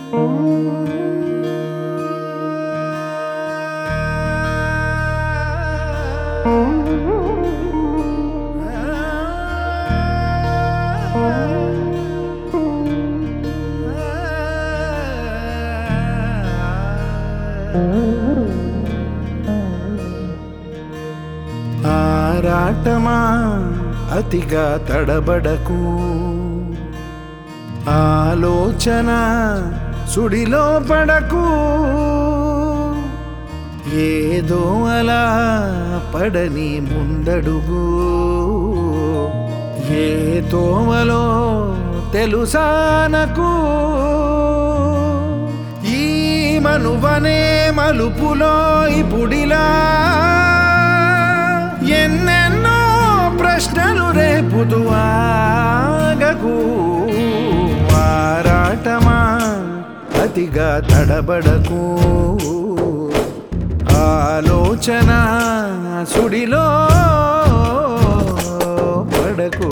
ఆరాటమా అతిగా తడబడకు ఆలోచన సుడిలో పడకు ఏదో అలా పడని ముందడుగు ఏ తోవలో తెలుసానకు ఈ మనువనే మలుపులో ఇప్పుడిలా ఎన్నెన్నో ప్రశ్నలు రేపుదు ఆగకు ఆరాటమా అతిగా తడబడకు ఆలోచన సుడిలో పడకు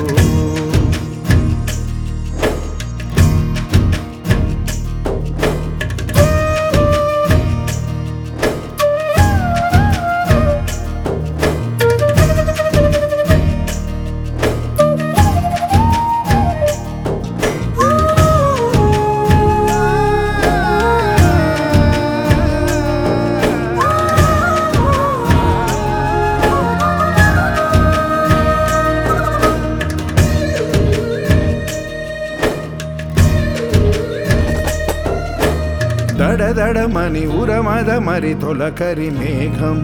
దడదడమని ఉరమద మరి తొలకరి మేఘం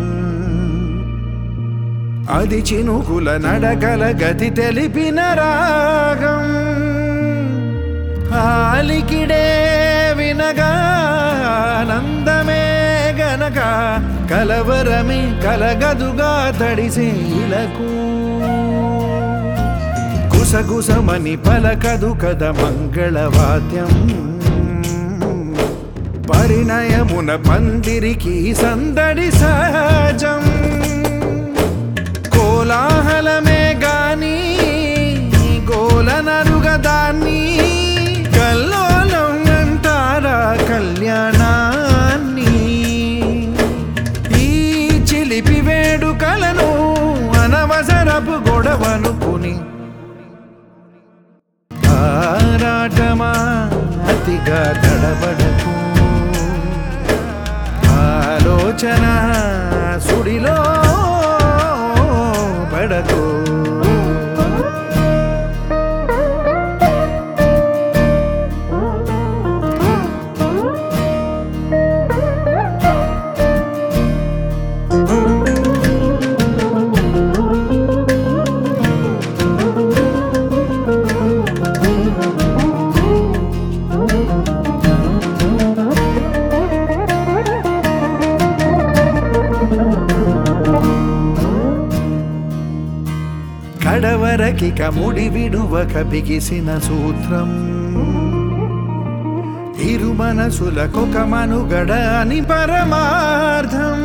అది చినుకుల నడకల గతి తెలిపిన రాగం ఆలికిడే వినగా ఆనందమే గనక కలవరమే కలగదుగా తడిసే ఇలకు గుసగుసమని పలకదు కద మంగళవాద్యం పరిణయమున పందిరికి సందడి సహజం కోలాహలమే గాని గోలనరుగదాన్ని కల్లోలం అంటారా కళ్యాణాన్ని ఈ చిలిపి వేడుకలను అనవసరపు గొడవనుకుని ఆరాటమా అతిగా తడబడకు ఆలోచన సుడిలో పడకు కడవరకిక ముడి విడువక బిగిసిన సూత్రం ఇరు మనసులకొక మనుగడ అని పరమార్థం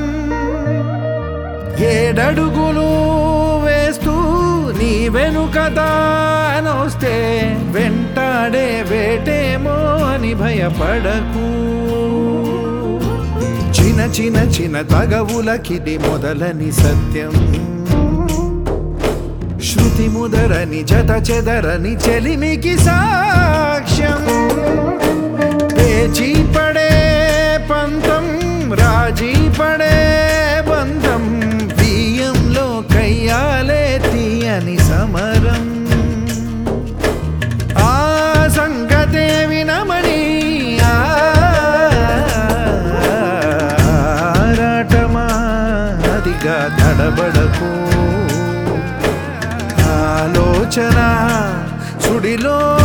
ఏడడుగులు వేస్తూ నీ వెనుక తానొస్తే వెంటాడే వేటేమో అని భయపడకు చిన్న చిన్న చిన్న తగవులకిది మొదలని సత్యం శృతి ముదరని జత చెదరని చెలిమికి సాక్ష్యం పేచీ పడే పంతం రాజీ పడే బంధం బియ్యంలో కయ్యాలే తీయని సమరం ఆ సంగతే వినమని ఆరాటమా అదిగా తడబడకు ఆలోచన సుడిలో